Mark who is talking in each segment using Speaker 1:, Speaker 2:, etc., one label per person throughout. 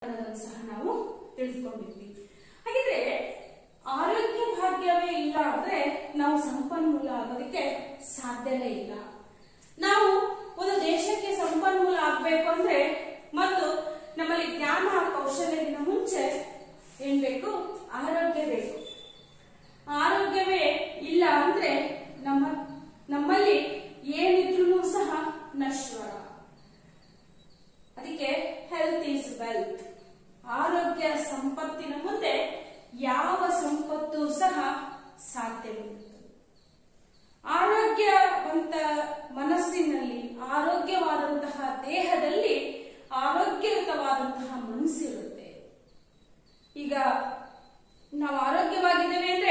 Speaker 1: ಅನ್ನೋದನ್ನು ಸಹ ನಾವು ತಿಳಿದುಕೊಂಡಿದ್ವಿ ಹಾಗಿದ್ರೆ ಆರೋಗ್ಯ ಭಾಗ್ಯವೇ ಇಲ್ಲ ಅಂದ್ರೆ ನಾವು ಸಂಪನ್ಮೂಲ ಆಗೋದಕ್ಕೆ ಸಾಧ್ಯನೇ ಇಲ್ಲ ನಾವು ಒಂದು ದೇಶಕ್ಕೆ ಸಂಪನ್ಮೂಲ ಆಗ್ಬೇಕು ಅಂದ್ರೆ ಮತ್ತು ನಮ್ಮಲ್ಲಿ ಜ್ಞಾನ ಕೌಶಲ್ಯದಿಂದ ಮುಂಚೆ ಏನ್ ಬೇಕು ಆರೋಗ್ಯ ಬೇಕು ಆರೋಗ್ಯವೇ ಇಲ್ಲ ಅಂದ್ರೆ ನಮ್ಮ ನಮ್ಮಲ್ಲಿ ಏನಿದ್ರು ಸಹ ನಶ್ವರ ಅದಕ್ಕೆ ಹೆಲ್ತ್ ಈಸ್ ವೆಲ್ತ್ ಆರೋಗ್ಯ ಸಂಪತ್ತಿನ ಮುಂದೆ ಯಾವ ಸಂಪತ್ತು ಸಹ ಸಾಧ್ಯವಿಲ್ಲ ಆರೋಗ್ಯವಂತ ಮನಸ್ಸಿನಲ್ಲಿ ಆರೋಗ್ಯವಾದಂತಹ ದೇಹದಲ್ಲಿ ಆರೋಗ್ಯಯುತವಾದಂತಹ ಮನಸ್ಸಿರುತ್ತೆ ಈಗ ನಾವು ಆರೋಗ್ಯವಾಗಿದ್ದೇವೆ ಅಂದ್ರೆ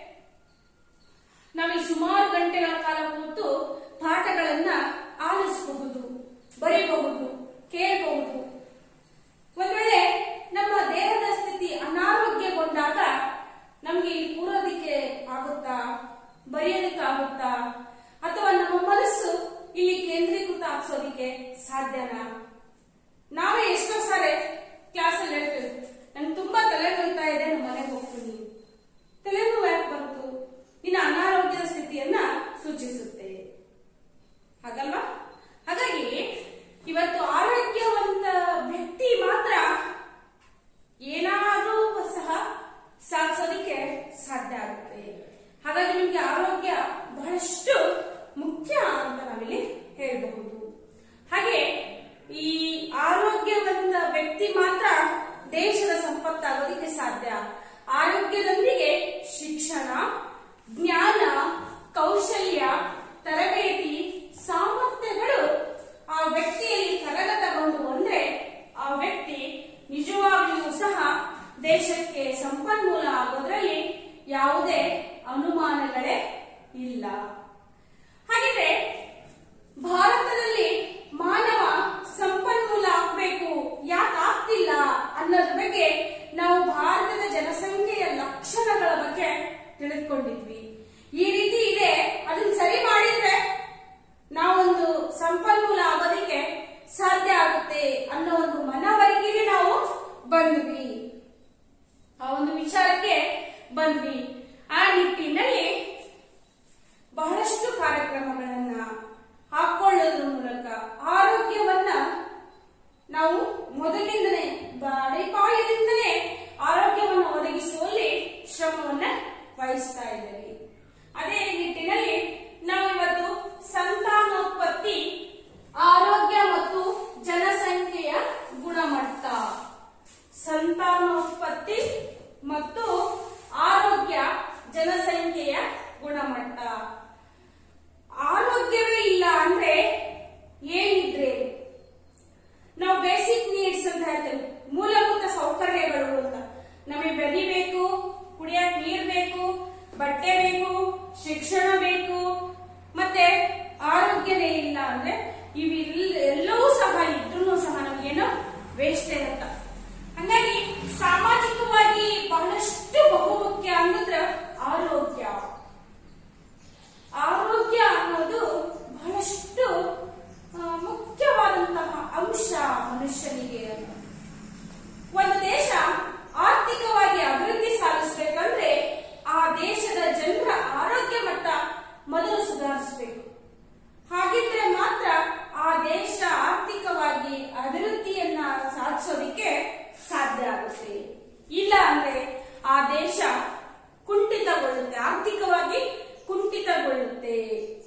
Speaker 1: ನಾವು ಈ ಸುಮಾರು ಗಂಟೆಗಳ ಕಾಲ ಕೂತು ಪಾಠಗಳನ್ನ ಆಲಿಸಬಹುದು ಬರೀಬಹುದು ಕೇಳಬಹುದು ಒಂದ್ ವೇಳೆ ನಮ್ಮ ದೇಹದ ಸ್ಥಿತಿ ಅನಾರೋಗ್ಯಗೊಂಡಾಗ ನಮ್ಗೆ ಇಲ್ಲಿ ಕೂರೋದಿಕ್ಕೆ ಆಗುತ್ತಾ ಬರೆಯೋದಕ್ಕೆ ಆಗುತ್ತಾ ಅಥವಾ ನಮ್ಮ ಮನಸ್ಸು ಇಲ್ಲಿ ಕೇಂದ್ರೀಕೃತ ಆಗ್ಸೋದಿಕ್ಕೆ ಸಾಧ್ಯನಾ ನಾವೇ ಎಷ್ಟೋ ಸಾರಿ ಕ್ಲಾಸಲ್ಲಿ ಹೇಳ್ತೇವೆ ನಂಗೆ ತುಂಬಾ ತಲೆ ನೋಯ್ತಾ ಇದೆ ನಮ್ಮ ಮನೆಗೆ ಹೋಗ್ತೀನಿ ತಲೆನೋವು ಯಾಕೆ ಬಂತು ನಿನ್ನ ಅನಾರೋಗ್ಯದ ಸ್ಥಿತಿಯನ್ನ ಸೂಚಿಸುತ್ತೆ ಹಾಗಲ್ವಾ ಹಾಗಾಗಿ ಇವತ್ತು ಆರೋಗ್ಯವಂತ ವ್ಯಕ್ತಿ ಮಾತ್ರ ಏನಾದರೂ ಸಹ ಸಾಧಿಸೋದಕ್ಕೆ ಸಾಧ್ಯ ಆಗುತ್ತೆ ಹಾಗಾಗಿ ನಿಮ್ಗೆ ಆರೋಗ್ಯ ಬಹಳಷ್ಟು ಮುಖ್ಯ ಅಂತ ನಾವಿಲ್ಲಿ ಹೇಳಬಹುದು ಹಾಗೆ ಈ ಆರೋಗ್ಯವಂತ ವ್ಯಕ್ತಿ ಮಾತ್ರ ದೇಶದ ಸಂಪತ್ತಾಗೋದಕ್ಕೆ ಸಾಧ್ಯ ಆರೋಗ್ಯದೊಂದಿಗೆ ಶಿಕ್ಷಣ ಜ್ಞಾನ ಕೌಶಲ್ಯ ತರಬೇತಿ ಸಾಮರ್ಥ್ಯಗಳು ಆ ವ್ಯಕ್ತಿಯಲ್ಲಿ ಕರಗತಗೊಂಡು ಅಂದ್ರೆ ಆ ವ್ಯಕ್ತಿ ನಿಜವಾಗಿಯೂ ಸಹ ದೇಶಕ್ಕೆ ಸಂಪನ್ಮೂಲ ಆಗೋದ್ರಲ್ಲಿ ಯಾವುದೇ ಅನುಮಾನಗಳೇ ಇಲ್ಲ ಹಾಗಿದ್ರೆ ಭಾರತದಲ್ಲಿ ಮಾನವ ಸಂಪನ್ಮೂಲ ಆಗ್ಬೇಕು ಯಾಕೆ ಆಗ್ತಿಲ್ಲ ಅನ್ನೋದ್ರ ಬಗ್ಗೆ ನಾವು ಭಾರತದ ಜನಸಂಖ್ಯೆಯ ಲಕ್ಷಣಗಳ ಬಗ್ಗೆ ತಿಳಿದುಕೊಂಡಿದ್ವಿ ಈ ರೀತಿ ಇದೆ ಅದನ್ನ ಸರಿ ಮಾಡಿದ್ರೆ ನಾವೊಂದು ಸಂಪನ್ಮೂಲ ಆಗೋದಕ್ಕೆ ಸಾಧ್ಯ ಆಗುತ್ತೆ ಅನ್ನೋ ಒಂದು ಮನವರಿಕೆಗೆ ನಾವು ಬಂದ್ವಿ ಆ ಒಂದು ವಿಚಾರಕ್ಕೆ ಬಂದ್ವಿ ಆ ನಿಟ್ಟಿನಲ್ಲಿ ಬಹಳಷ್ಟು ಕಾರ್ಯಕ್ರಮಗಳನ್ನ ಹಾಕೊಳ್ಳೋದ್ರ ಮೂಲಕ ಆರೋಗ್ಯವನ್ನ ನಾವು ಮೊದಲಿಂದನೇ ಬ- ಅಡಿಪಾಯದಿಂದಲೇ ಆರೋಗ್ಯವನ್ನು ಒದಗಿಸುವಲ್ಲಿ ಶ್ರಮವನ್ನ ವಹಿಸ್ತಾ ಇದ್ದೇವೆ ಅದೇ ನಿಟ್ಟಿನಲ್ಲಿ ನಾವು ಇವತ್ತು ಸಂತಾನೋತ್ಪತ್ತಿ ಆರೋಗ್ಯ ಮತ್ತು ಜನಸಂಖ್ಯೆಯ ಗುಣಮಟ್ಟ ಸಂತಾನೋತ್ಪತ್ತಿ ಮತ್ತು ಆರೋಗ್ಯ ಜನಸಂಖ್ಯೆಯ ಗುಣಮಟ್ಟ ಆರೋಗ್ಯವೇ ಇಲ್ಲ ಅಂದ್ರೆ ಏನಿದ್ರೆ ನಾವು ಬೇಸಿಕ್ ನೀಡ್ಸ್ ಅಂತ ಹೇಳ್ತೇವೆ ಮೂಲಭೂತ ಸೌಕರ್ಯಗಳು ಅಂತ ನಮಗೆ ಬೆನಿ ಬೇಕು ಕುಡಿಯಕ್ ನೀರ್ ಬೇಕು ಬಟ್ಟೆ ಬೇಕು ಶಿಕ್ಷಣ ಬೇಕು ಮತ್ತೆ ಆರೋಗ್ಯವೇ ಇಲ್ಲ ಅಂದ್ರೆ ಇವೆಲ್ಲ ಎಲ್ಲವೂ ಸಹ ಇದ್ರೂ ಸಹ ನಮಗೇನು ವೇಸ್ಟೇ ಅಂತ ಹಂಗಾಗಿ ಸಾಮಾಜಿಕವಾಗಿ ಬಹಳಷ್ಟು ಬಹುಮುಖ್ಯ ಅನ್ನೋದ್ರ ಆರೋಗ್ಯ ಆರೋಗ್ಯ ಅನ್ನೋದು ಬಹಳಷ್ಟು ಆ, ಮುಖ್ಯವಾದಂತಹ ಅಂಶ ಮನುಷ್ಯನಿಗೆ ಅಂತ. ಒಂದು ದೇಶ ಆರ್ಥಿಕವಾಗಿ ಅಭಿವೃದ್ಧಿ ಸಾಧಿಸಬೇಕಂದ್ರೆ ಆ ದೇಶದ ಜನರ ಆರೋಗ್ಯ ಮಟ್ಟ ಮೊದಲು ಸುಧಾರಿಸಬೇಕು ಹಾಗಿದ್ರೆ ಮಾತ್ರ ಆ ದೇಶ ಆರ್ಥಿಕವಾಗಿ ಅಭಿವೃದ್ಧಿಯನ್ನ ಸಾಧಿಸೋದಿಕ್ಕೆ ಸಾಧ್ಯ ಆಗುತ್ತೆ ಇಲ್ಲ ಅಂದ್ರೆ ಆ ದೇಶ ಕುಂಠಿತಗೊಳ್ಳುತ್ತೆ ಆರ್ಥಿಕವಾಗಿ ಕುಂಠಿತಗೊಳ್ಳುತ್ತೆ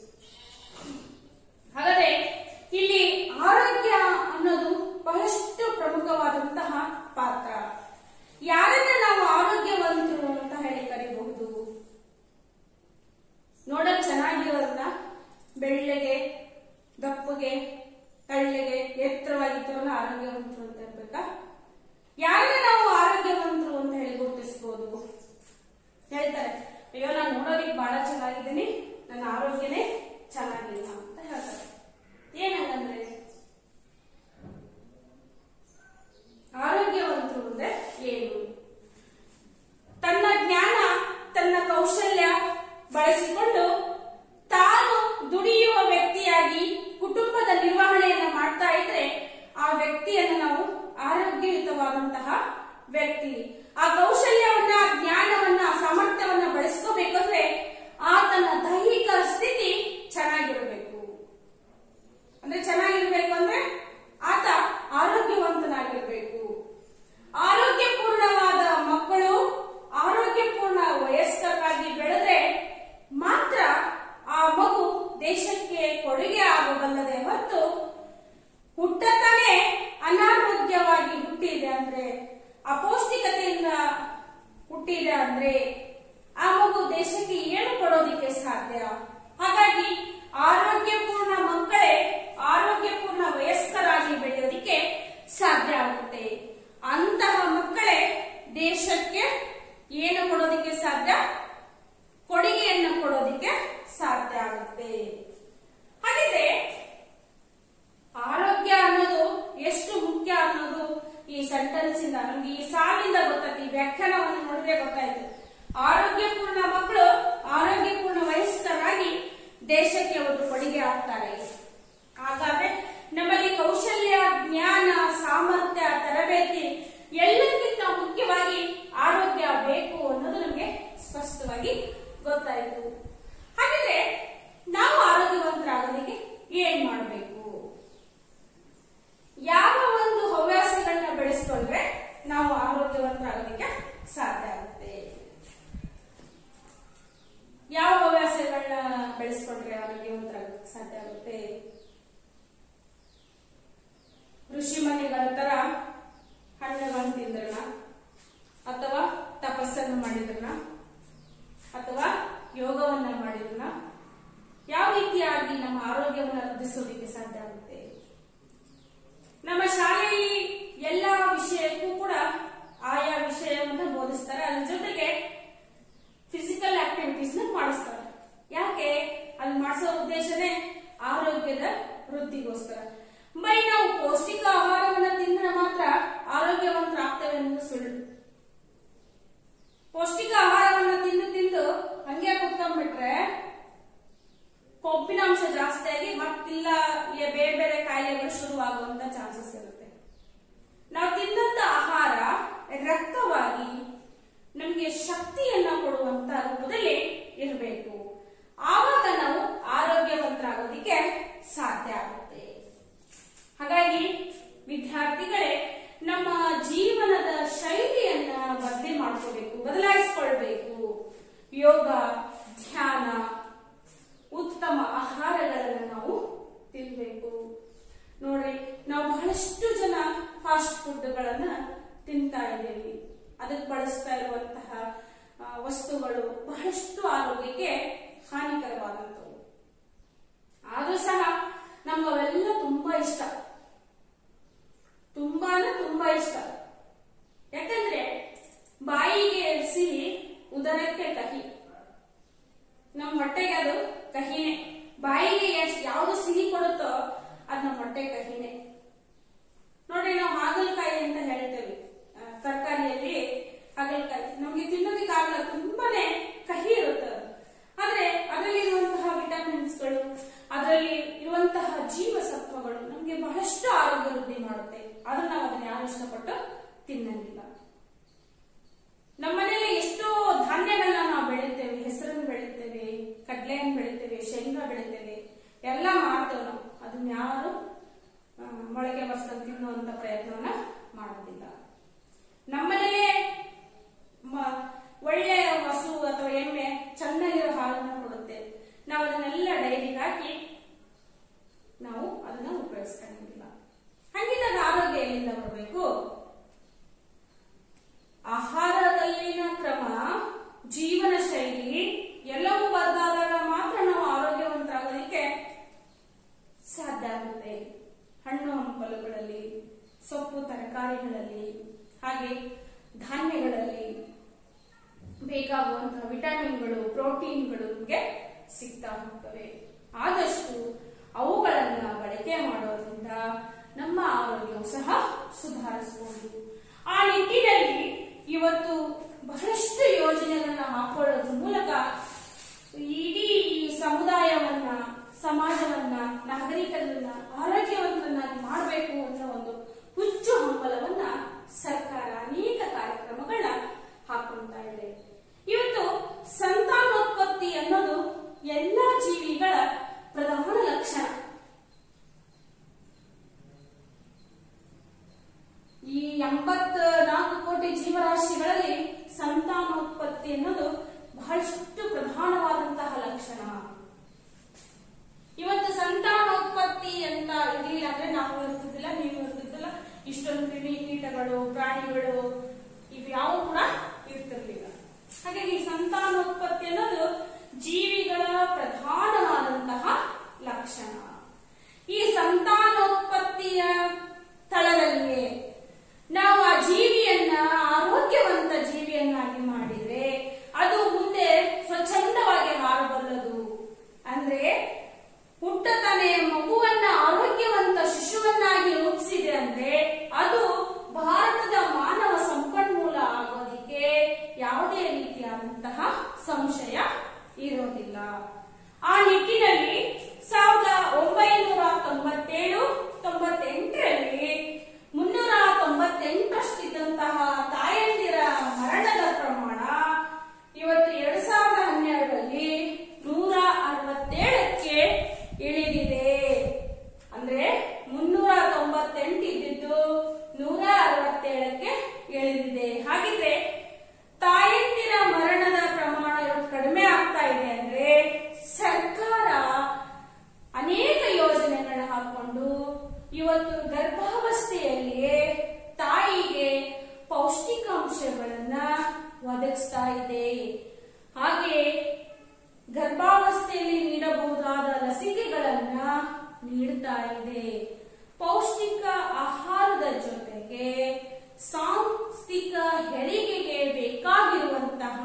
Speaker 1: ಹಾಗಾದ್ರೆ ಇಲ್ಲಿ ಆರೋಗ್ಯ ಅನ್ನೋದು ಬಹಳಷ್ಟು ಪ್ರಮುಖವಾದಂತಹ ಪಾತ್ರ ಯಾರನ್ನ ನಾವು ಆರೋಗ್ಯವಂತರು ಅಂತ ಹೇಳಿ ಕರಿಬಹುದು ನೋಡಕ್ ಚೆನ್ನಾಗಿರೋರನ್ನ ಬೆಳ್ಳಗೆ ದಪ್ಪಗೆ ಕಳ್ಳೆಗೆ ಎತ್ತರವಾಗಿದ್ದವ್ರನ್ನ ಆರೋಗ್ಯವಂತರು ಅಂತ ಇರ್ಬೇಕಾ ಯಾರನ್ನ ನಾವು ಆರೋಗ್ಯವಂತರು ಅಂತ ಹೇಳಿ ಗುರುತಿಸಬಹುದು ಹೇಳ್ತಾರೆ ಅಯ್ಯೋ ನಾನು ನೋಡೋದಿಕ್ ಬಹಳ ಚೆನ್ನಾಗಿದ್ದೀನಿ ನನ್ನ ಆರೋಗ್ಯನೇ ಚೆನ್ನಾಗಿಲ್ಲ ಅಂತ ಹೇಳ್ತಾರೆ ಏನಂಗಂದ್ರೆ ಆರೋಗ್ಯವಂತರು ಅಂದ್ರೆ ಏನು ತನ್ನ ಜ್ಞಾನ ತನ್ನ ಕೌಶಲ್ಯ ಬಳಸಿಕೊಂಡು ತಾನು ದುಡಿಯುವ ವ್ಯಕ್ತಿಯಾಗಿ ಕುಟುಂಬದ ನಿರ್ವಹಣೆಯನ್ನ ಮಾಡ್ತಾ ಇದ್ರೆ ಆ ವ್ಯಕ್ತಿಯನ್ನು ನಾವು ಆರೋಗ್ಯ ಇರುವಂತಹ ವ್ಯಕ್ತಿ ಆ ಕೌಶಲ್ಯವನ್ನ ಜ್ಞಾನವನ್ನ ಸಾಮರ್ಥ್ಯವನ್ನ ಬಳಸ್ಕೋಬೇಕಂದ್ರೆ ಆತನ ದೈಹಿಕ ಸ್ಥಿತಿ ಚೆನ್ನಾಗಿರಬೇಕು ಅಂದ್ರೆ ಚೆನ್ನಾಗಿರ್ಬೇಕು ಅಂದ್ರೆ ಆತ ಆರೋಗ್ಯವಂತನಾಗಿರ್ಬೇಕು ಆರೋಗ್ಯಪೂರ್ಣವಾದ ಮಕ್ಕಳು ಆರೋಗ್ಯಪೂರ್ಣ ವಯಸ್ಕರಾಗಿ ಬೆಳೆದ್ರೆ ಮಾತ್ರ ಆ ಮಗು ದೇಶಕ್ಕೆ ಕೊಡುಗೆ ಆಗಬಲ್ಲದೆ ಹೊರತು ಹುಟ್ಟತಾನೆ ಅನಾರೋಗ್ಯವಾಗಿ ಹುಟ್ಟಿದೆ ಅಂದ್ರೆ ಅಪೌಷ್ಟಿಕತೆಯಿಂದ ಹುಟ್ಟಿದೆ ಅಂದ್ರೆ ಆ ಮಗು ದೇಶಕ್ಕೆ ಏನು ಕೊಡೋದಿಕ್ಕೆ ಸಾಧ್ಯ ಹಾಗಾಗಿ ಆರೋಗ್ಯಪೂರ್ಣ ಮಕ್ಕಳೇ ಆರೋಗ್ಯಪೂರ್ಣ ವಯಸ್ಕರಾಗಿ ಬೆಳೆಯೋದಿಕ್ಕೆ ಸಾಧ್ಯ ಆಗುತ್ತೆ ಅಂತಹ ಮಕ್ಕಳೇ ದೇಶಕ್ಕೆ ಏನು ಕೊಡೋದಿಕ್ಕೆ ಸಾಧ್ಯ ಕೊಡುಗೆಯನ್ನು ಕೊಡೋದಿಕ್ಕೆ ಸಾಧ್ಯ ಆಗುತ್ತೆ ಹಾಗಿದ್ರೆ ಆರೋಗ್ಯ ಅನ್ನೋದು ಎಷ್ಟು ಮುಖ್ಯ ಅನ್ನೋದು ಈ ಸೆಂಟೆನ್ಸ್ ಇಂದ ನಮ್ಗೆ ಈ ಸಾಲಿಂದ ಗೊತ್ತಾಯ್ತು ಈ ವ್ಯಾಖ್ಯಾನವನ್ನು ನೋಡಿದ್ರೆ ಗೊತ್ತಾಯ್ತು ಆರೋಗ್ಯಪೂರ್ಣ ಮಕ್ಕಳು ಆರೋಗ್ಯಪೂರ್ಣ ವಯಸ್ಕರಾಗಿ ದೇಶಕ್ಕೆ ಅವರು ಕೊಡುಗೆ ಆಗ್ತಾರೆ ಹಾಗಾದ್ರೆ ನಮ್ಮಲ್ಲಿ ಕೌಶಲ್ಯ ಜ್ಞಾನ ಸಾಮರ್ಥ್ಯ ತರಬೇತಿ ಎಲ್ಲಕ್ಕಿಂತ ಮುಖ್ಯವಾಗಿ ಆರೋಗ್ಯ ಬೇಕು ಅನ್ನೋದು ನಮಗೆ ಸ್ಪಷ್ಟವಾಗಿ ಗೊತ್ತಾಯಿತು ಹಾಗಿದ್ರೆ ನಾವು ಆರೋಗ್ಯವಂತರಾಗೋದಕ್ಕೆ ಏನ್ ಮಾಡಬೇಕು ಯಾವ ಒಂದು ಹವ್ಯಾಸಗಳನ್ನ ಬೆಳೆಸ್ಕೊಂಡ್ರೆ ನಾವು ಆರೋಗ್ಯವಂತರಾಗೋದಕ್ಕೆ ಸಾಧ್ಯ ಆಗುತ್ತೆ ಯಾವ ಹವ್ಯಾಸಗಳನ್ನ ಬೆಳೆಸ್ಕೊಂಡ್ರೆ ಆರೋಗ್ಯವಂತರಾಗೋದಕ್ಕೆ ಸಾಧ್ಯ ಆಗುತ್ತೆ ಋಷಿ ಮನೆಗಳ ತರ ಹಣ್ಣುಗಳನ್ನು ತಿಂದ್ರನ ಅಥವಾ ತಪಸ್ಸನ್ನು ಮಾಡಿದ್ರನ ಅಥವಾ ಯೋಗವನ್ನ ಮಾಡಿದ್ರನ ಯಾವ ರೀತಿಯಾಗಿ ನಮ್ಮ ಆರೋಗ್ಯವನ್ನು ವೃದ್ಧಿಸೋದಕ್ಕೆ ಸಾಧ್ಯ ಆಗುತ್ತೆ ನಮ್ಮ ಶಾಲೆಯಲ್ಲಿ ಎಲ್ಲಾ ವಿಷಯಕ್ಕೂ ಕೂಡ ಆಯಾ ವಿಷಯವನ್ನು ಬೋಧಿಸ್ತಾರೆ ಅದ್ರ ಜೊತೆಗೆ ಫಿಸಿಕಲ್ ಆಕ್ಟಿವಿಟೀಸ್ ನ ಮಾಡಿಸ್ತಾರೆ ಯಾಕೆ ಅಲ್ಲಿ ಮಾಡಿಸೋ ಉದ್ದೇಶನೇ ಆರೋಗ್ಯದ ವೃದ್ಧಿಗೋಸ್ಕರ ಬರೀ ನಾವು ಪೌಷ್ಟಿಕ ಆಹಾರವನ್ನ ತಿಂದ್ರೆ ಮಾತ್ರ ಆರೋಗ್ಯವಂತರಾಗ್ತೇವೆ ಅನ್ನೋದು ಸುಳ್ಳು ಪೌಷ್ಟಿಕ ಆಹಾರವನ್ನ ತಿಂದು ತಿಂದು ಹಂಗೆ ಕುತ್ಕೊಂಡ್ಬಿಟ್ರೆ ಕೊಬ್ಬಿನಾಂಶ ಜಾಸ್ತಿ ಆಗಿ ಮತ್ತಿಲ್ಲ ಈ ಬೇರೆ ಬೇರೆ ಕಾಯಿಲೆಗಳು ಶುರುವಾಗುವಂತ ಚಾನ್ಸಸ್ ಇರುತ್ತೆ ನಾವು ತಿಂದಂತ ಆಹಾರ ರಕ್ತವಾಗಿ ನಮಗೆ ಶಕ್ತಿಯನ್ನ ಕೊಡುವಂತ ರೂಪದಲ್ಲಿ ಇರಬೇಕು ಆವಾಗ ನಾವು ಆರೋಗ್ಯವಂತರಾಗೋದಿಕ್ಕೆ ಸಾಧ್ಯ ಆಗುತ್ತೆ ಹಾಗಾಗಿ ವಿದ್ಯಾರ್ಥಿಗಳೇ ನಮ್ಮ ಜೀವನದ ಶೈಲಿಯನ್ನ ಬದಲಿ ಮಾಡ್ಕೋಬೇಕು ಬದಲಾಯಿಸ್ಕೊಳ್ಬೇಕು ಯೋಗ ಧ್ಯಾನ ಉತ್ತಮ ಆಹಾರಗಳನ್ನು ನಾವು ತಿನ್ಬೇಕು ನೋಡ್ರಿ ನಾವು ಬಹಳಷ್ಟು ಜನ ಫಾಸ್ಟ್ ಫುಡ್ಗಳನ್ನ ತಿಂತಾ ಇದ್ದೀವಿ ಅದಕ್ಕೆ ಬಳಸ್ತಾ ಇರುವಂತಹ ಆ, ವಸ್ತುಗಳು ಬಹಳಷ್ಟು ಆರೋಗ್ಯಕ್ಕೆ ಹಾನಿಕರವಾದಂಥವು ಆದ್ರೂ ಸಹ ನಮಗವೆಲ್ಲ ತುಂಬಾ ಇಷ್ಟ ತುಂಬಾ ಅಂದ್ರೆ ತುಂಬಾ ಇಷ್ಟ ಯಾಕಂದ್ರೆ ಬಾಯಿಗೆ ಸಿಹಿ ಉದರಕ್ಕೆ ಕಹಿ ನಮ್ಮ ಹೊಟ್ಟೆಗೆ ಅದು ಕಹಿನೇ ಬಾಯಿಗೆ ಎಷ್ಟು ಯಾವ್ದು ಸಿಹಿ ಕೊಡುತ್ತೋ ಅದು ನಮ್ಮ ಹೊಟ್ಟೆ ಕಹಿನೇ ನೋಡ್ರಿ ನಾವು ಹಾಗಲಕಾಯಿ ಅಂತ ಹೇಳ್ತೇವೆ ಆ, ತರಕಾರಿಯಲ್ಲಿ ಹಾಗಲಕಾಯಿ ನಮ್ಗೆ ತಿನ್ನೋದಕ್ಕೆ ಆಗಲ್ಲ ತುಂಬಾನೇ ಕಹಿ ಇರುತ್ತೆ ಅದು. ಆದ್ರೆ ಅದರಲ್ಲಿ ಇರುವಂತಹ ವಿಟಮಿನ್ಸ್ಗಳು ಅದರಲ್ಲಿ ಇರುವಂತಹ ಜೀವಸತ್ವಗಳು ನಮ್ಗೆ ಬಹಳಷ್ಟು ಆರೋಗ್ಯ ವೃದ್ಧಿ ಮಾಡುತ್ತೆ ಆದ್ರೆ ನಾವು ಅದನ್ನ ಯಾರು ಇಷ್ಟಪಟ್ಟು ತಿನ್ನಂಗಿಲ್ಲ ನಮ್ಮನೇಲಿ ಎಷ್ಟೋ ಧಾನ್ಯಗಳನ್ನ ನಾವು ಬೆಳಿತೇವೆ ಹೆಸರನ್ನು ಬೆಳಿತೇವೆ ಕಡ್ಲೆಯನ್ನು ಬೆಳಿತೇವೆ ಶೇಂಗಾ ಬೆಳಿತೇವೆ ಎಲ್ಲ ಮಾಡ್ತೇವೆ ನಾವು ಅದನ್ನ ಯಾರು ಆ, ಮೊಳಕೆ ಬರ್ಸ್ಕೊಂಡು ತಿನ್ನುವಂತ ಪ್ರಯತ್ನವನ್ನ ಮಾಡೋದಿಲ್ಲ ನಮ್ಮನೇಲೆ ಮ- ಒಳ್ಳೆಯ ಹಸು ಅಥವಾ ಎಮ್ಮೆ ಚೆನ್ನಾಗಿರೋ ಹಾಲನ್ನು ಕೊಡುತ್ತೆ ನಾವು ಅದನ್ನೆಲ್ಲ ಡೈರಿಗೆ ಹಾಕಿ ನಾವು ಅದನ್ನ ಉಪಯೋಗಿಸ್ಕೊಂಡಿಲ್ಲ ಹಂಗಿದ್ದಾಗ ಆರೋಗ್ಯ ಎಲ್ಲಿಂದ ಬರಬೇಕು ಆಹಾರದಲ್ಲಿನ ಕ್ರಮ ಜೀವನ ಶೈಲಿ ಎಲ್ಲವೂ ಬದಲಾದಾಗ ಮಾತ್ರ ನಾವು ಆರೋಗ್ಯವಂತರಾಗೋದಕ್ಕೆ ಸಾಧ್ಯ ಆಗುತ್ತೆ ಹಣ್ಣು ಹಂಪಲುಗಳಲ್ಲಿ ಸೊಪ್ಪು ತರಕಾರಿಗಳಲ್ಲಿ ಹಾಗೆ ಧಾನ್ಯಗಳಲ್ಲಿ ಬೇಕಾಗುವಂತಹ ವಿಟಮಿನ್ಗಳು ಪ್ರೋಟೀನ್ಗಳು ನಮಗೆ ಸಿಗ್ತಾ ಹೋಗ್ತವೆ ಆದಷ್ಟು ಅವುಗಳನ್ನ ಬಳಕೆ ಮಾಡೋದ್ರಿಂದ ನಮ್ಮ ಆರೋಗ್ಯವು ಸಹ ಸುಧಾರಿಸಬಹುದು ಆ ನಿಟ್ಟಿನಲ್ಲಿ ಇವತ್ತು ಬಹಳಷ್ಟು ಯೋಜನೆಗಳನ್ನ ಹಾಕೊಳ್ಳೋದ್ರ ಮೂಲಕ ಇಡೀ ಈ ಸಮುದಾಯವನ್ನ ಸಮಾಜವನ್ನ ನಾಗರಿಕರನ್ನ ಆರೋಗ್ಯವಂತರನ್ನಾಗಿ ಮಾಡಬೇಕು ಅನ್ನೋ ಒಂದು ಹುಚ್ಚು ಹಂಬಲವನ್ನ ಸರ್ಕಾರ ಬಹಳಷ್ಟು ಪ್ರಧಾನವಾದಂತಹ ಲಕ್ಷಣ ಇವತ್ತು ಸಂತಾನೋತ್ಪತ್ತಿ ಅಂತ ಇರಲಿಲ್ಲ ಅಂದ್ರೆ ನಾವು ಇರ್ತಿದ್ದಿಲ್ಲ ನೀವು ಇರ್ತಿದ್ದಿಲ್ಲ ಇಷ್ಟೊಂದು ಕ್ರಿಮಿ ಕೀಟಗಳು ಪ್ರಾಣಿಗಳು ಇವ್ಯಾವು ಕೂಡ ಇರ್ತಿರ್ಲಿಲ್ಲ ಹಾಗಾಗಿ ಸಂತಾನೋತ್ಪತ್ತಿ ಅನ್ನೋದು ಜೀವಿಗಳ ಪ್ರಧಾನವಾದಂತಹ ಲಕ್ಷಣ ಈ ಸಂತಾನೋತ್ಪತ್ತಿಯ ತಳದಲ್ಲಿಯೇ ನಾವು ಆ ಜೀವಿಯನ್ನ ಆರೋಗ್ಯವಂತ ಜೀವಿಯನ್ನಾಗಿ ಮಾಡಿದ್ರೆ ಅದು ಮುಂದೆ ಸ್ವಚ್ಛಂದವಾಗಿ ಹಾರಬಲ್ಲದು ಅಂದ್ರೆ ಹುಟ್ಟತಾನೆ ಮಗುವನ್ನ ಆರೋಗ್ಯವಂತ ಶಿಶುವನ್ನಾಗಿ ರೂಪಿಸಿದೆ ಅಂದ್ರೆ ಅದು ಭಾರತದ ಮಾನವ ಸಂಪನ್ಮೂಲ ಆಗೋದಿಕ್ಕೆ ಯಾವುದೇ ರೀತಿಯಾದಂತಹ ಸಂಶಯ ಇರೋದಿಲ್ಲ ಆ ನಿಟ್ಟಿನಲ್ಲಿ ಸಾವಿರದ ಒಂಬೈನೂರ ತೊಂಬತ್ತೇಳು ತೊಂಬತ್ತೆಂಟರಲ್ಲಿ ಮುನ್ನೂರ ತೊಂಬತ್ತೆಂಟರಷ್ಟಿದ್ದಂತಹ ತಾಯಂದಿರ ಮರಣದ ಪ್ರಮಾಣ ಇವತ್ತು ಎರಡ್ ಸಾವಿರದ ಹನ್ನೆರಡರಲ್ಲಿ ನೂರ ಅರವತ್ತೇಳಕ್ಕೆ ಇಳಿದಿದೆ ಅಂದ್ರೆ ಮುನ್ನೂರ ತೊಂಬತ್ತೆಂಟು ಇದ್ದಿದ್ದು ನೂರ ಅರವತ್ತೇಳಕ್ಕೆ ಇಳಿದಿದೆ ಹಾಗಿದ್ರೆ ತಾಯಂದಿರ ಮರಣದ ಪ್ರಮಾಣ ಇವತ್ತು ಕಡಿಮೆ ಆಗ್ತಾ ಇದೆ ಅಂದ್ರೆ ಸರ್ಕಾರ ಅನೇಕ ಯೋಜನೆಗಳನ್ನ ಹಾಕೊಂಡು ಇವತ್ತು ಗರ್ಭಾವಸ್ಥೆಯಲ್ಲಿಯೇ ತಾಯಿಗೆ ಪೌಷ್ಟಿಕಾಂಶಗಳನ್ನ ಒದಗಿಸ್ತಾ ಇದೆ ಹಾಗೆ ಗರ್ಭಾವಸ್ಥೆಯಲ್ಲಿ ನೀಡಬಹುದಾದ ಲಸಿಕೆಗಳನ್ನ ನೀಡ್ತಾ ಇದೆ ಪೌಷ್ಟಿಕ ಆಹಾರದ ಜೊತೆಗೆ ಸಾಂಸ್ಥಿಕ ಹೆರಿಗೆಗೆ ಬೇಕಾಗಿರುವಂತಹ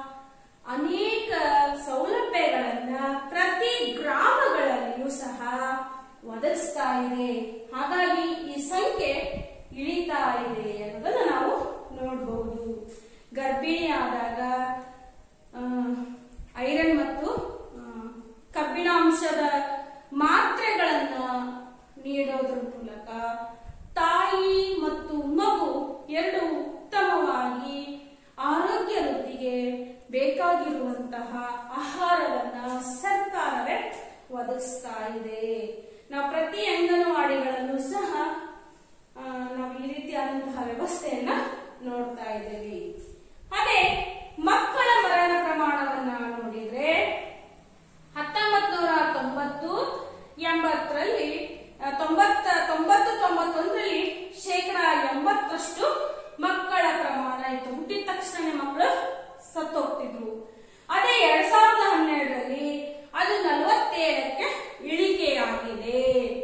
Speaker 1: ಅನೇಕ ಸೌಲಭ್ಯಗಳನ್ನ ಪ್ರತಿ ಗ್ರಾಮಗಳಲ್ಲಿಯೂ ಸಹ ಒದಗಿಸ್ತಾ ಇದೆ ಹಾಗಾಗಿ ಈ ಸಂಖ್ಯೆ ಇಳಿತಾ ಇದೆ ಅನ್ನೋದನ್ನ ನಾವು ನೋಡಬಹುದು ಗರ್ಭಿಣಿ ಆದಾಗ ಆ, ಐರನ್ ಮತ್ತು ಆ, ಕಬ್ಬಿಣಾಂಶದ ಮಾತ್ರೆಗಳನ್ನ ನೀಡೋದ್ರ ಮೂಲಕ ತಾಯಿ ಮತ್ತು ಮಗು ಎರಡು ಉತ್ತಮವಾಗಿ ಆರೋಗ್ಯ ವೃದ್ಧಿಗೆ ಬೇಕಾಗಿರುವಂತಹ ಆಹಾರವನ್ನ ಸರ್ಕಾರವೇ ಒದಗಿಸ್ತಾ ಇದೆ ನಾವು ಪ್ರತಿ ಅಂಗನವಾಡಿಗಳಲ್ಲೂ ಸಹ ಆ, ನಾವು ಈ ರೀತಿಯಾದಂತಹ ವ್ಯವಸ್ಥೆಯನ್ನ ನೋಡ್ತಾ ಇದ್ದೇವೆ ಅದೇ ಮಕ್ಕಳ ಮರಣ ಪ್ರಮಾಣವನ್ನ ನೋಡಿದ್ರೆ ಹತ್ತೊಂಬತ್ ನೂರ ತೊಂಬತ್ತು ಎಂಬತ್ತರಲ್ಲಿ ಆ, ತೊಂಬತ್ತ ತೊಂಬತ್ತು ತೊಂಬತ್ತೊಂದರಲ್ಲಿ ಶೇಕಡ ಎಂಬತ್ತರಷ್ಟು ಮಕ್ಕಳ ಪ್ರಮಾಣ ಇತ್ತು ಹುಟ್ಟಿದ ತಕ್ಷಣ ಮಕ್ಕಳು ಸತ್ತೋಗ್ತಿದ್ರು ಅದೇ ಎರಡ್ ಸಾವಿರದ ಹನ್ನೆರಡರಲ್ಲಿ ಅದು ನಲವತ್ತೇಳಕ್ಕೆ ಇಳಿಕೆಯಾಗಿದೆ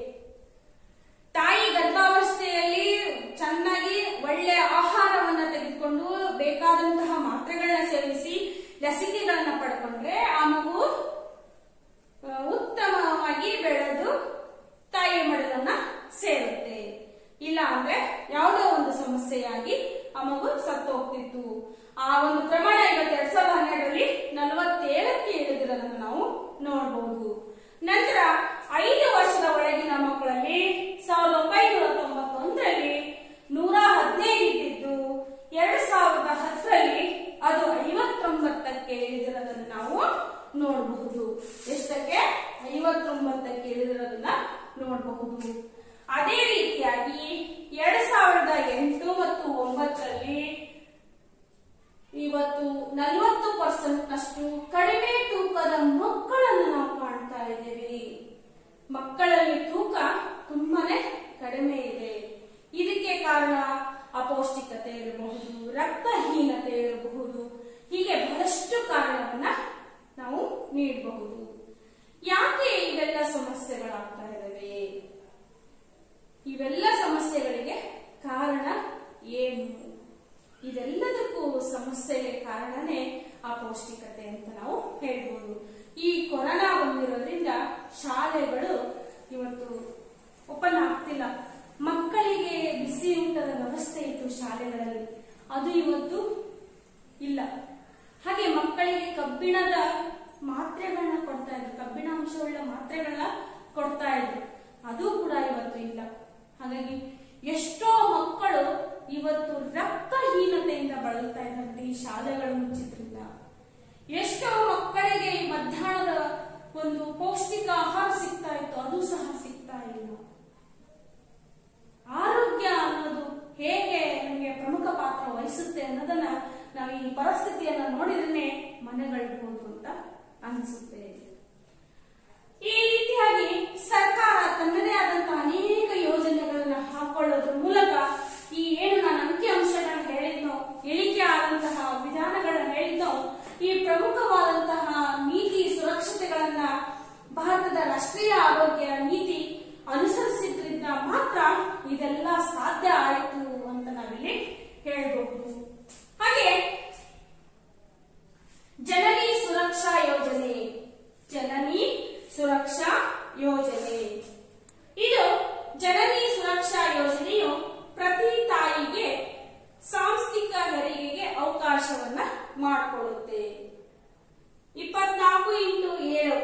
Speaker 1: ತಾಯಿ ಗರ್ಭಾವಸ್ಥೆಯಲ್ಲಿ ಚೆನ್ನಾಗಿ ಒಳ್ಳೆ ಆಹಾರವನ್ನ ತೆಗೆದುಕೊಂಡು ಬೇಕಾದಂತಹ ಮಾತ್ರೆಗಳನ್ನ ಸೇವಿಸಿ ಲಸಿಕೆಗಳನ್ನ ಪಡ್ಕೊಂಡ್ರೆ ಆ ಮಗು ಆ, ಉತ್ತಮವಾಗಿ ಬೆಳೆದು ತಾಯಿ ಮಡಲನ್ನ ಸೇರುತ್ತೆ ಇಲ್ಲ ಅಂದ್ರೆ ಯಾವುದೋ ಒಂದು ಸಮಸ್ಯೆಯಾಗಿ ಆ ಮಗು ಸತ್ತು ಹೋಗ್ತಿತ್ತು ಆ ಒಂದು ಪ್ರಮಾಣ ಇವತ್ತು ಎರಡ್ ಸಾವಿರದ ಹನ್ನೆರಡರಲ್ಲಿ ನಲವತ್ತೇಳಕ್ಕೆ ಇಳಿದಿರೋದನ್ನ ನಾವು ನೋಡಬಹುದು ನಂತರ ಐದು ವರ್ಷದ ಒಳಗಿನ ಮಕ್ಕಳಲ್ಲಿ ಸಾವಿರದ ಒಂಬೈನೂರ ತೊಂಬತ್ತೊಂದರಲ್ಲಿ ನೂರ ಹದಿನೈದು ಇದ್ದಿದ್ದು ಎರಡ್ ಸಾವಿರದ ಹತ್ತರಲ್ಲಿ ಅದು ಐವತ್ತೊಂಬತ್ತಕ್ಕೆ ಇಳಿದಿರೋದನ್ನ ನಾವು ನೋಡಬಹುದು ಎಷ್ಟಕ್ಕೆ ಐವತ್ತೊಂಬತ್ತಕ್ಕೆ ಇಳಿದಿರೋದನ್ನ ನೋಡಬಹುದು ಅದೇ ರೀತಿಯಾಗಿ ಎರಡ್ ಸಾವಿರದ ಎಂಟು ಮತ್ತು ಒಂಬತ್ತರಲ್ಲಿ ಇವತ್ತು ನಲವತ್ತು ಪರ್ಸೆಂಟ್ ನಷ್ಟು ಕಡಿಮೆ ತೂಕದ ಮಕ್ಕಳನ್ನು ನಾವು ಕಾಣ್ತಾ ಇದ್ದೇವೆ ಮಕ್ಕಳಲ್ಲಿ ತೂಕ ತುಂಬಾನೇ ಕಡಿಮೆ ಇದೆ ಇದಕ್ಕೆ ಕಾರಣ ಅಪೌಷ್ಟಿಕತೆ ಇರಬಹುದು ರಕ್ತಹೀನತೆ ಇರಬಹುದು ಹೀಗೆ ಬಹಳಷ್ಟು ಕಾರಣವನ್ನ ನಾವು ನೀಡಬಹುದು ಯಾಕೆ ಇವೆಲ್ಲ ಸಮಸ್ಯೆಗಳಾಗ್ತಾ ಇದಾವೆ ಇವೆಲ್ಲ ಸಮಸ್ಯೆಗಳಿಗೆ ಕಾರಣ ಏನು ಇದೆಲ್ಲದಕ್ಕೂ ಸಮಸ್ಯೆಗೆ ಕಾರಣನೇ ಅಪೌಷ್ಟಿಕತೆ ಅಂತ ನಾವು ಹೇಳ್ಬೋದು ಈ ಕೊರೋನಾ ಬಂದಿರೋದ್ರಿಂದ ಶಾಲೆಗಳು ಇವತ್ತು ಓಪನ್ ಆಗ್ತಿಲ್ಲ ಮಕ್ಕಳಿಗೆ ಬಿಸಿ ಊಟದ ವ್ಯವಸ್ಥೆ ಇತ್ತು ಶಾಲೆಗಳಲ್ಲಿ ಅದು ಇವತ್ತು ಇಲ್ಲ ಹಾಗೆ ಮಕ್ಕಳಿಗೆ ಕಬ್ಬಿಣದ ಮಾತ್ರೆಗಳನ್ನ ಕೊಡ್ತಾ ಇದ್ರು ಕಬ್ಬಿಣಾಂಶವುಳ್ಳ ಮಾತ್ರೆಗಳನ್ನ ಕೊಡ್ತಾ ಇದ್ರು ಅದು ಕೂಡ ಇವತ್ತು ಇಲ್ಲ ಹಾಗಾಗಿ ಎಷ್ಟೋ ಮಕ್ಕಳು ಇವತ್ತು ರಕ್ತಹೀನತೆಯಿಂದ ಬಳಲ್ತಾ ಇದ್ದಾರೆ ಈ ಶಾಲೆಗಳು ಮುಚ್ಚಿದ್ರಿಂದ ಎಷ್ಟೋ ಮಕ್ಕಳಿಗೆ ಈ ಮಧ್ಯಾಹ್ನದ ಒಂದು ಪೌಷ್ಟಿಕ ಆಹಾರ ಸಿಗ್ತಾ ಇತ್ತು ಅದು ಸಹ ಸಿಗ್ತಾ ಇಲ್ಲ ಆರೋಗ್ಯ ಅನ್ನೋದು ಹೇಗೆ ನಮಗೆ ಪ್ರಮುಖ ಪಾತ್ರ ವಹಿಸುತ್ತೆ ಅನ್ನೋದನ್ನ ನಾವು ಈ ಪರಿಸ್ಥಿತಿಯನ್ನ ನೋಡಿದ್ರೆ ಮನೆಗಳಿರ್ಬೋದು ಅಂತ ಅನಿಸುತ್ತೆ ಈ ರೀತಿಯಾಗಿ ಸರ್ಕಾರ ತನ್ನದೇ ಆದಂತಹ ಅನೇಕ ಯೋಜನೆಗಳನ್ನ ಹಾಕೊಳ್ಳೋದ್ರ ಮೂಲಕ ಈ ಏನು ನಾನು ಅಂಕಿ ಅಂಶಗಳನ್ನ ಹೇಳಿದ್ನೋ ಇಳಿಕೆ ಆದಂತಹ ವಿಧಾನಗಳನ್ನ ಹೇಳಿದ್ನೋ ಈ ಪ್ರಮುಖವಾದಂತಹ ನೀತಿ ಸುರಕ್ಷತೆಗಳನ್ನ ಭಾರತದ ರಾಷ್ಟ್ರೀಯ ಆರೋಗ್ಯ ನೀತಿ ಅನುಸರಿಸಿದ್ರಿಂದ ಮಾತ್ರ ಇದೆಲ್ಲ ಸಾಧ್ಯ ಆಯಿತು ಅಂತ ನಾವಿಲ್ಲಿ ಹೇಳಬಹುದು ಹಾಗೆ ಜನನಿ ಸುರಕ್ಷಾ ಯೋಜನೆ ಜನನಿ ಸುರಕ್ಷಾ ಯೋಜನೆ ಇದು ಜನನಿ ಸುರಕ್ಷಾ ಯೋಜನೆಯು ಪ್ರತಿ ತಾಯಿಗೆ ಸಾಂಸ್ಥಿಕ ಹೆರಿಗೆಗೆ ಅವಕಾಶವನ್ನ ಮಾಡಿಕೊಡುತ್ತೆ ಇಪ್ಪತ್ನಾಲ್ಕು ಇಂಟು ಏಳು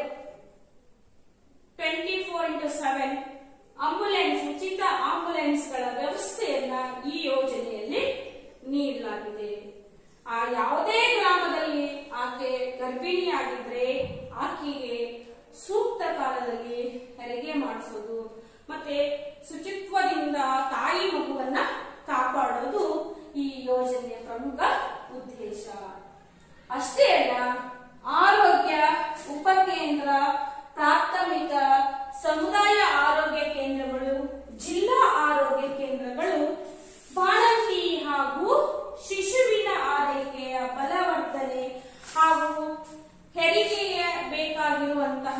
Speaker 1: twenty four into seven ambulance ಉಚಿತ ಆಂಬುಲೆನ್ಸ್ಗಳ ವ್ಯವಸ್ಥೆಯನ್ನ ಈ ಯೋಜನೆಯಲ್ಲಿ ನೀಡಲಾಗಿದೆ ಆ ಯಾವುದೇ ಗ್ರಾಮದಲ್ಲಿ ಆಕೆ ಗರ್ಭಿಣಿಯಾಗಿದ್ರೆ ಆಕೆಗೆ ಸೂಕ್ತ ಕಾಲದಲ್ಲಿ ಹೆರಿಗೆ ಮಾಡಿಸೋದು ಮತ್ತೆ ಶುಚಿತ್ವದಿಂದ ತಾಯಿ ಮಗುವನ್ನ ಕಾಪಾಡೋದು ಈ ಯೋಜನೆಯ ಪ್ರಮುಖ ಉದ್ದೇಶ ಅಷ್ಟೇ ಅಲ್ಲ ಆರೋಗ್ಯ ಉಪಕೇಂದ್ರ ಪ್ರಾಥಮಿಕ ಸಮುದಾಯ ಆರೋಗ್ಯ ಕೇಂದ್ರಗಳು ಜಿಲ್ಲಾ ಆರೋಗ್ಯ ಕೇಂದ್ರಗಳು ಬಾಣಂತಿ ಹಾಗೂ ಶಿಶುವಿನ ಆರೈಕೆಯ ಬಲವರ್ಧನೆ ಹಾಗೂ ಹೆರಿಗೆಯ ಬೇಕಾಗಿರುವಂತಹ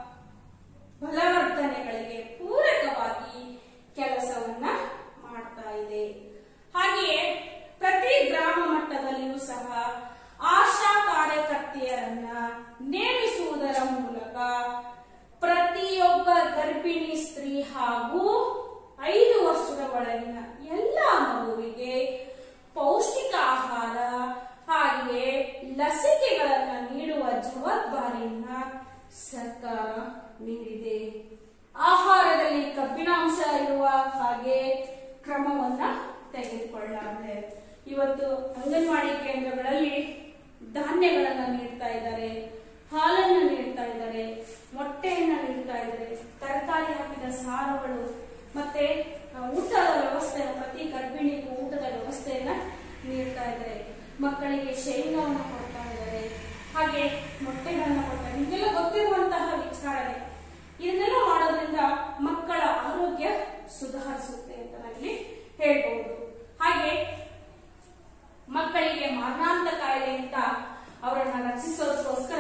Speaker 1: ಬಲವರ್ಧನೆಗಳಿಗೆ ಪೂರಕವಾಗಿ ಕೆಲಸವನ್ನ ಮಾಡ್ತಾ ಇದೆ ಹಾಗೆಯೇ ಪ್ರತಿ ಗ್ರಾಮ ಮಟ್ಟದಲ್ಲಿಯೂ ಸಹ ಆಶಾ ಕಾರ್ಯಕರ್ತೆಯರನ್ನ ನೇಮಿಸುವುದರ ಮೂಲಕ ಪ್ರತಿಯೊಬ್ಬ ಗರ್ಭಿಣಿ ಸ್ತ್ರೀ ಹಾಗೂ ಐದು ವರ್ಷದ ಒಳಗಿನ ಎಲ್ಲ ಮಗುವಿಗೆ ಪೌಷ್ಟಿಕ ಆಹಾರ ಹಾಗೆಯೇ ಲಸಿಕೆಗಳನ್ನ ನೀಡುವ ಜವಾಬ್ದಾರಿಯನ್ನ ಸರ್ಕಾರ ನೀಡಿದೆ ಆಹಾರದಲ್ಲಿ ಕಬ್ಬಿಣಾಂಶ ಇರುವ ಹಾಗೆ ಕ್ರಮವನ್ನ ತೆಗೆದುಕೊಳ್ಳಲಾಗಿದೆ ಇವತ್ತು ಅಂಗನವಾಡಿ ಕೇಂದ್ರಗಳಲ್ಲಿ ಧಾನ್ಯಗಳನ್ನ ನೀಡ್ತಾ ಇದ್ದಾರೆ ಹಾಲನ್ನು ನೀಡ್ತಾ ಇದ್ದಾರೆ ಮೊಟ್ಟೆಯನ್ನ ನೀಡ್ತಾ ಇದ್ದಾರೆ ತರಕಾರಿ ಹಾಕಿದ ಸಾರುಗಳು ಮತ್ತೆ ಆ, ಊಟದ ವ್ಯವಸ್ಥೆ ಪ್ರತಿ ಗರ್ಭಿಣಿಗೂ ಊಟದ ವ್ಯವಸ್ಥೆಯನ್ನ ನೀಡ್ತಾ ಇದ್ದಾರೆ ಮಕ್ಕಳಿಗೆ ಶೇಂಗಾವನ್ನು ಕೊಡ್ತಾ ಇದ್ದಾರೆ ಹಾಗೆ ಮೊಟ್ಟೆಗಳನ್ನ ಕೊಡ್ತಾರೆ ನಿಮಗೆಲ್ಲ ಗೊತ್ತಿರುವಂತಹ ವಿಚಾರನೆ ಇದನ್ನೆಲ್ಲ ಮಾಡೋದ್ರಿಂದ ಮಕ್ಕಳ ಆರೋಗ್ಯ ಸುಧಾರಿಸುತ್ತೆ ಅಂತ ನಾವಿಲ್ಲಿ ಹೇಳ್ಬಹುದು ಹಾಗೆ ಮಕ್ಕಳಿಗೆ ಮರಣಾಂತ ಕಾಯಿಲೆ ಅಂತ ಅವರನ್ನ ರಕ್ಷಿಸೋದಕ್ಕೋಸ್ಕರ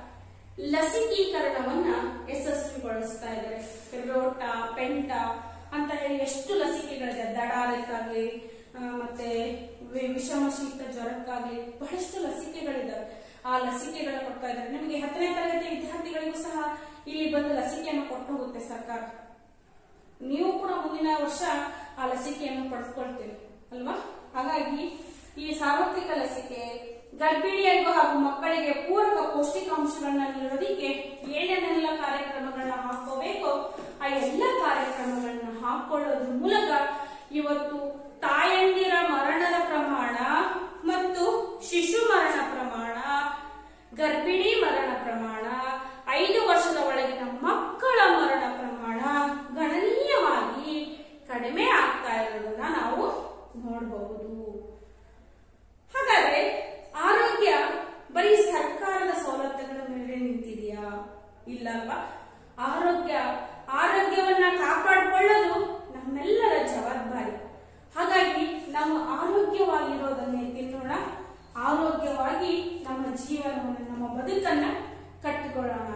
Speaker 1: ಲಸಿಕೀಕರಣವನ್ನ ಯಶಸ್ವಿಗೊಳಿಸ್ತಾ ಇದ್ದಾರೆ ರೋಟ ಪೆಂಟ ಅಂತ ಹೇಳಿ ಎಷ್ಟು ಲಸಿಕೆಗಳಿದೆ ದಡಾರಕ್ಕಾಗ್ಲಿ ಆ, ಮತ್ತೆ ವಿ- ವಿಷಮ ಶೀತ ಜ್ವರಕ್ಕಾಗ್ಲಿ ಬಹಳಷ್ಟು ಲಸಿಕೆಗಳಿದ್ದಾವೆ ಆ ಲಸಿಕೆಗಳನ್ನ ಕೊಡ್ತಾ ಇದ್ದಾರೆ ನಿಮಗೆ ಹತ್ತನೇ ತರಗತಿ ವಿದ್ಯಾರ್ಥಿಗಳಿಗೂ ಸಹ ಇಲ್ಲಿ ಬಂದು ಲಸಿಕೆಯನ್ನು ಕೊಟ್ಟು ಹೋಗುತ್ತೆ ಸರ್ಕಾರ ನೀವು ಕೂಡ ಮುಂದಿನ ವರ್ಷ ಆ ಲಸಿಕೆಯನ್ನು ಪಡೆದುಕೊಳ್ತೀರಿ ಅಲ್ವಾ ಹಾಗಾಗಿ ಈ ಸಾರ್ವತ್ರಿಕ ಲಸಿಕೆ ಗರ್ಭಿಣಿಯರಿಗೂ ಹಾಗೂ ಮಕ್ಕಳಿಗೆ ಪೂರಕ ಪೌಷ್ಟಿಕಾಂಶಗಳನ್ನ ನೀಡೋದಿಕ್ಕೆ ಏನೇನೆಲ್ಲ ಕಾರ್ಯಕ್ರಮಗಳನ್ನ ಹಾಕೋಬೇಕೋ ಆ ಎಲ್ಲ ಕಾರ್ಯಕ್ರಮಗಳನ್ನ ಹಾಕೊಳ್ಳೋದ್ರ ಮೂಲಕ ಇವತ್ತು ತಾಯಂದಿರ ಮರಣದ ಪ್ರಮಾಣ ಮತ್ತು ಶಿಶು ಮರಣ ಪ್ರಮಾಣ ಗರ್ಭಿಣಿ ಮರಣ ಪ್ರಮಾಣ ಐದು ವರ್ಷದ ಒಳಗಿನ ಮಕ್ಕಳ ಮರಣ ಪ್ರಮಾಣ ಗಣನೀಯವಾಗಿ ಕಡಿಮೆ ಆಗ್ತಾ ಇರೋದನ್ನ ನಾವು ನೋಡಬಹುದು ಹಾಗಾದ್ರೆ ಆರೋಗ್ಯ ಬರೀ ಸರ್ಕಾರದ ಸವಲತ್ತುಗಳ ಮೇಲೆ ನಿಂತಿದೆಯಾ ಇಲ್ಲ ಅಲ್ವಾ ಆರೋಗ್ಯ ಆರೋಗ್ಯವನ್ನ ಕಾಪಾಡಿಕೊಳ್ಳೋದು ನಮ್ಮೆಲ್ಲರ ಜವಾಬ್ದಾರಿ ಹಾಗಾಗಿ ನಾವು ಆರೋಗ್ಯವಾಗಿರೋದನ್ನೇ ತಿನ್ನೋಣ ಆರೋಗ್ಯವಾಗಿ ನಮ್ಮ ಜೀವನವನ್ನು ನಮ್ಮ ಬದುಕನ್ನ ಕಟ್ಟಿಕೊಳ್ಳೋಣ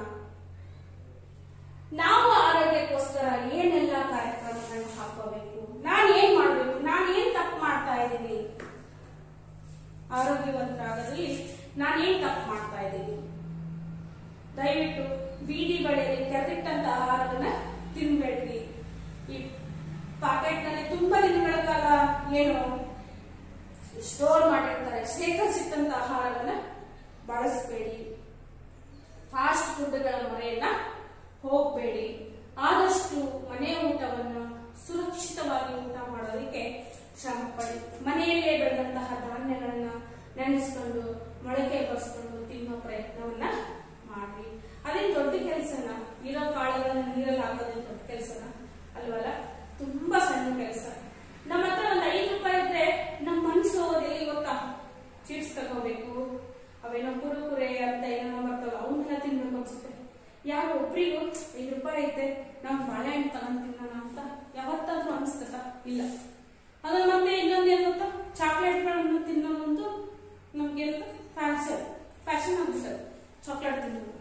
Speaker 1: ನಾವು ಆರೋಗ್ಯಕ್ಕೋಸ್ಕರ ಏನೆಲ್ಲ ಕಾರ್ಯಕ್ರಮಗಳನ್ನ ಹಾಕೋಬೇಕು ನಾನು ಏನ್ ಮಾಡ್ಬೇಕು ನಾನು ಏನ್ ತಪ್ಪು ಮಾಡ್ತಾ ಇದ್ದೀನಿ ಆರೋಗ್ಯವಂತರಾಗೋದ್ರಲ್ಲಿ ನಾನು ಏನ್ ತಪ್ಪು ಮಾಡ್ತಾ ಇದ್ದೀನಿ ದಯವಿಟ್ಟು ಬೀದಿ ಬಳಿಯಲ್ಲಿ ತೆರೆದಿಟ್ಟಂತ ಆಹಾರವನ್ನ ತಿನ್ಬೇಡ್ರಿ ಈ ಪಾಕೆಟ್ ನಲ್ಲಿ ತುಂಬಾ ದಿನಗಳ ಕಾಲ ಏನು ಸ್ಟೋರ್ ಮಾಡಿರ್ತಾರೆ ಶೇಖರಿಸಿಟ್ಟಂತ ಆಹಾರವನ್ನ ಬಳಸಬೇಡಿ ಫಾಸ್ಟ್ ಫುಡ್ಗಳ ಮೊರೆಯನ್ನ ಹೋಗಬೇಡಿ ಆದಷ್ಟು ಮನೆ ಊಟವನ್ನು ಸುರಕ್ಷಿತವಾಗಿ ಊಟ ಮಾಡೋದಕ್ಕೆ ಶ್ರಮ ಪಡಿ ಮನೆಯಲ್ಲೇ ಬೆಳೆದಂತಹ ಧಾನ್ಯಗಳನ್ನ ನೆನೆಸ್ಕೊಂಡು ಮೊಳಕೆ ಬರೆಸ್ಕೊಂಡು ತಿನ್ನೋ ಪ್ರಯತ್ನವನ್ನ ಮಾಡಿ ಅದೇನ್ ದೊಡ್ಡ ಕೆಲಸನ ಇರೋ ಕಾಳುಗಳನ್ನ ನೀರಲ್ಲಿ ಹಾಕೋದೇನ್ ದೊಡ್ಡ ಕೆಲಸನ ಅಲ್ವಲ್ಲ ತುಂಬಾ ಸಣ್ಣ ಕೆಲಸ ನಮ್ಮ ಹತ್ರ ಒಂದು ಐದು ರೂಪಾಯಿ ಇದ್ರೆ ನಮ್ಮ ಮನ್ಸು ಹೋಗೋದು ಎಲ್ಲಿ ಗೊತ್ತಾ ಚಿಪ್ಸ್ ತಗೋ ಅವೇನೋ ಕುರುಕುರೆ ಅಂತ ಏನೋ ಬರ್ತಲ್ಲ ಅವನ್ನೆಲ್ಲ ತಿನ್ಬೇಕು ಅನ್ಸುತ್ತೆ ಯಾರು ಒಬ್ರಿಗೂ ಐದು ರೂಪಾಯಿ ಐತೆ ನಾವು ಬಾಳೆಹಣ್ಣು ತಗೊಂಡ್ ತಿನ್ನೋಣ ಅಂತ ಯಾವತ್ತಾದ್ರೂ ಅನ್ಸ್ತದ ಇಲ್ಲ ಅದು ಮತ್ತೆ ಇನ್ನೊಂದು ಏನು ಗೊತ್ತಾ ಚಾಕ್ಲೇಟ್ಗಳನ್ನು ತಿನ್ನೋದಂತೂ ನಮ್ಗೆ ಫ್ಯಾಷನ್ ಫ್ಯಾಷನ್ ಆಗ್ಬಿಟ್ಟದು ಚಾಕ್ಲೇಟ್ ತಿನ್ನೋದು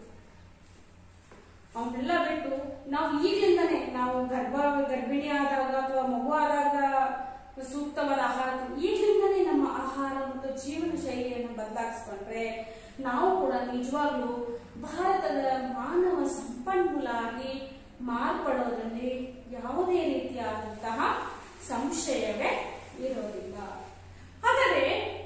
Speaker 1: ಅವನ್ನೆಲ್ಲ ಬಿಟ್ಟು ನಾವು ಈಗಲಿಂದನೇ ನಾವು ಗರ್ಭ ಗರ್ಭಿಣಿ ಆದಾಗ ಅಥವಾ ಮಗು ಆದಾಗ ಸೂಕ್ತವಾದ ಆಹಾರ ಈಗಲಿಂದನೇ ನಮ್ಮ ಆಹಾರ ಮತ್ತು ಜೀವನ ಶೈಲಿಯನ್ನು ಬದಲಾಯಿಸ್ಕೊಂಡ್ರೆ ನಾವು ಕೂಡ ನಿಜವಾಗ್ಲೂ ಭಾರತದ ಮಾನವ ಸಂಪನ್ಮೂಲ ಆಗಿ ಮಾರ್ಪಡೋದ್ರಲ್ಲಿ ಯಾವುದೇ ರೀತಿಯಾದಂತಹ ಸಂಶಯವೇ ಇರೋದಿಲ್ಲ ಹಾಗಾದ್ರೆ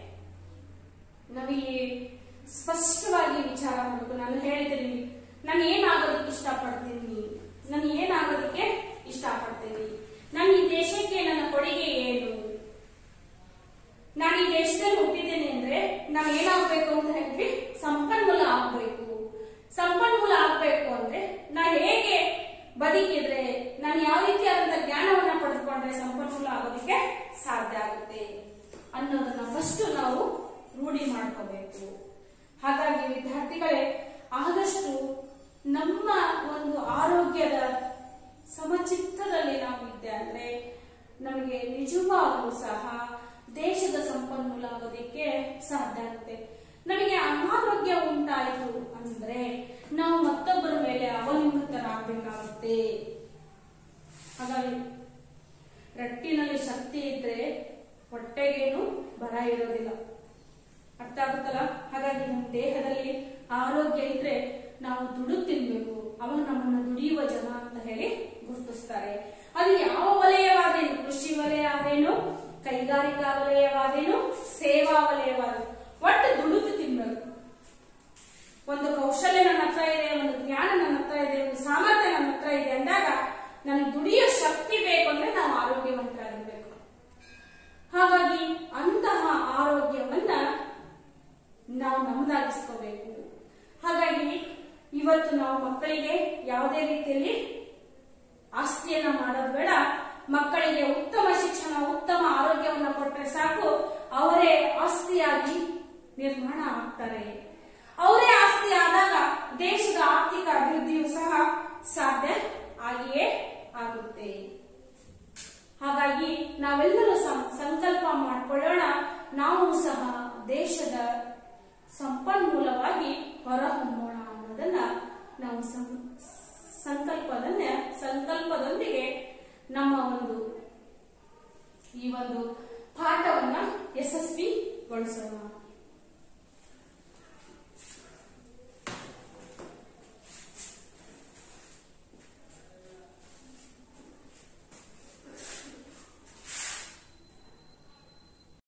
Speaker 1: ನಾವಿಲ್ಲಿ ಸ್ಪಷ್ಟವಾಗಿ ವಿಚಾರ ಮಾಡಬೇಕು ನಾನು ಹೇಳಿದ್ದೀನಿ ನಾನು ಏನಾಗೋದಕ್ಕೆ ಇಷ್ಟಪಡ್ತೀನಿ ನಾನು ಏನಾಗೋದಕ್ಕೆ ಇಷ್ಟಪಡ್ತೀನಿ ನಾನು ಈ ದೇಶಕ್ಕೆ ನನ್ನ ಕೊಡುಗೆ ಏನು ನಾನು ಈ ದೇಶದಲ್ಲಿ ಹುಟ್ಟಿದ್ದೇನೆ ಅಂದ್ರೆ ನಾನು ಏನಾಗ್ಬೇಕು ಅಂತ ಹೇಳಿದ್ವಿ ಸಂಪನ್ಮೂಲ ಆಗ್ಬೇಕು ಸಂಪನ್ಮೂಲ ಆಗ್ಬೇಕು ಅಂದ್ರೆ ನಾನು ಹೇಗೆ ಬದುಕಿದ್ರೆ ನಾನು ಯಾವ ರೀತಿಯಾದಂತಹ ಜ್ಞಾನವನ್ನ ಪಡೆದುಕೊಂಡ್ರೆ ಸಂಪನ್ಮೂಲ ಆಗೋದಕ್ಕೆ ಸಾಧ್ಯ ಆಗುತ್ತೆ ಅನ್ನೋದನ್ನ ಫಸ್ಟ್ ನಾವು ರೂಢಿ ಮಾಡ್ಕೋಬೇಕು ಹಾಗಾಗಿ ವಿದ್ಯಾರ್ಥಿಗಳೇ ಆದಷ್ಟು ನಮ್ಮ ಒಂದು ಆರೋಗ್ಯದ ಸಮಚಿತ್ತದಲ್ಲಿ ನಾವು ಇದ್ದೆ ಅಂದ್ರೆ ನಮಗೆ ನಿಜವಾಗ್ಲೂ ಸಹ ದೇಶದ ಸಂಪನ್ಮೂಲ ಆಗೋದಕ್ಕೆ ಸಾಧ್ಯ ಆಗುತ್ತೆ ನಮಗೆ ಅನಾರೋಗ್ಯ ಉಂಟಾಯಿತು ಅಂದ್ರೆ ನಾವು ಮತ್ತೊಬ್ಬರ ಮೇಲೆ ಅವಲಂಬಿತರಾಗಬೇಕಾಗುತ್ತೆ ಹಾಗಾಗಿ ರಟ್ಟಿನಲ್ಲಿ ಶಕ್ತಿ ಇದ್ರೆ ಹೊಟ್ಟೆಗೇನು ಬರ ಇರೋದಿಲ್ಲ ಅರ್ಥ ಆಗುತ್ತಲ್ಲ ಹಾಗಾಗಿ ನಮ್ಮ ದೇಹದಲ್ಲಿ ಆರೋಗ್ಯ ಇದ್ರೆ ನಾವು ದುಡು ತಿನ್ಬೇಕು ಅವ ನಮ್ಮನ್ನ ದುಡಿಯುವ ಜನ ಅಂತ ಹೇಳಿ ಗುರುತಿಸ್ತಾರೆ ಅದು ಯಾವ ವಲಯವಾದೇನು ಕೃಷಿ ವಲಯ ಆದೇನು ಕೈಗಾರಿಕಾ ವಲಯವಾದೇನು ಸೇವಾ ವಲಯವಾದೇನು ಒಟ್ಟು ದುಡಿದು ತಿನ್ಬೇಕು ಒಂದು ಕೌಶಲ್ಯ ನನ್ನ ಹತ್ರ ಇದೆ ಒಂದು ಜ್ಞಾನ ನನ್ನ ಹತ್ರ ಇದೆ ಒಂದು ಸಾಮರ್ಥ್ಯ ನನ್ನ ಹತ್ರ ಇದೆ ಅಂದಾಗ ನನಗೆ ದುಡಿಯೋ ಶಕ್ತಿ ಬೇಕು ಅಂದ್ರೆ ನಾವು ಆರೋಗ್ಯವಂತರಾಗಿರ್ಬೇಕು ಹಾಗಾಗಿ ಅಂತಹ ಆರೋಗ್ಯವನ್ನ ನಾವು ನಮ್ಮದಾಗಿಸ್ಕೋಬೇಕು ಹಾಗಾಗಿ ಇವತ್ತು ನಾವು ಮಕ್ಕಳಿಗೆ ಯಾವುದೇ ರೀತಿಯಲ್ಲಿ ಆಸ್ತಿಯನ್ನ ಮಾಡೋದು ಬೇಡ ಮಕ್ಕಳಿಗೆ ಉತ್ತಮ ಶಿಕ್ಷಣ ಉತ್ತಮ ಆರೋಗ್ಯವನ್ನ ಕೊಟ್ಟರೆ ಸಾಕು ಅವರೇ ಆಸ್ತಿಯಾಗಿ ನಿರ್ಮಾಣ ಆಗ್ತಾರೆ ಅವರೇ ಆಸ್ತಿ ಆದಾಗ ದೇಶದ ಆರ್ಥಿಕ ಅಭಿವೃದ್ಧಿಯು ಸಹ ಸಾಧ್ಯ ಆಗಿಯೇ ಆಗುತ್ತೆ ಹಾಗಾಗಿ ನಾವೆಲ್ಲರೂ ಸಂ- ಸಂಕಲ್ಪ ಮಾಡಿಕೊಳ್ಳೋಣ ನಾವು ಸಹ ದೇಶದ ಸಂಪನ್ಮೂಲವಾಗಿ ಹೊರಹೊಮ್ಮೋಣ ಅನ್ನೋದನ್ನ ನಾವು ಸಂ- ಸಂಕಲ್ಪದನ್ನ ಸಂಕಲ್ಪದೊಂದಿಗೆ ನಮ್ಮ ಒಂದು ಈ ಒಂದು ಪಾಠವನ್ನ ಯಶಸ್ವಿಗೊಳಿಸೋಣ